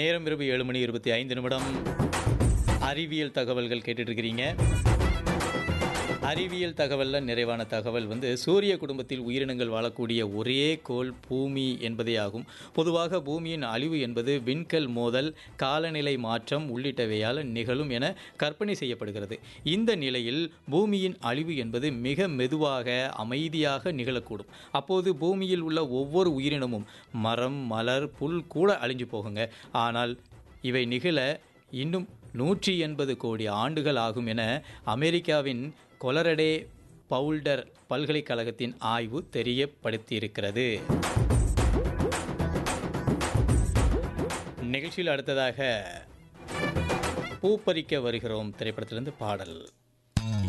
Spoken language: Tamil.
நேரம் இரவு ஏழு மணி இருபத்தி ஐந்து நிமிடம் அறிவியல் தகவல்கள் கேட்டுட்டு இருக்கிறீங்க அறிவியல் தகவலில் நிறைவான தகவல் வந்து சூரிய குடும்பத்தில் உயிரினங்கள் வாழக்கூடிய ஒரே கோள் பூமி என்பதே ஆகும் பொதுவாக பூமியின் அழிவு என்பது விண்கல் மோதல் காலநிலை மாற்றம் உள்ளிட்டவையால் நிகழும் என கற்பனை செய்யப்படுகிறது இந்த நிலையில் பூமியின் அழிவு என்பது மிக மெதுவாக அமைதியாக நிகழக்கூடும் அப்போது பூமியில் உள்ள ஒவ்வொரு உயிரினமும் மரம் மலர் புல் கூட அழிஞ்சு போகுங்க ஆனால் இவை நிகழ இன்னும் நூற்றி எண்பது கோடி ஆண்டுகள் ஆகும் என அமெரிக்காவின் கொலரடே பவுல்டர் பல்கலைக்கழகத்தின் ஆய்வு தெரியப்படுத்தியிருக்கிறது நிகழ்ச்சியில் அடுத்ததாக பூப்பறிக்க வருகிறோம் திரைப்படத்திலிருந்து பாடல்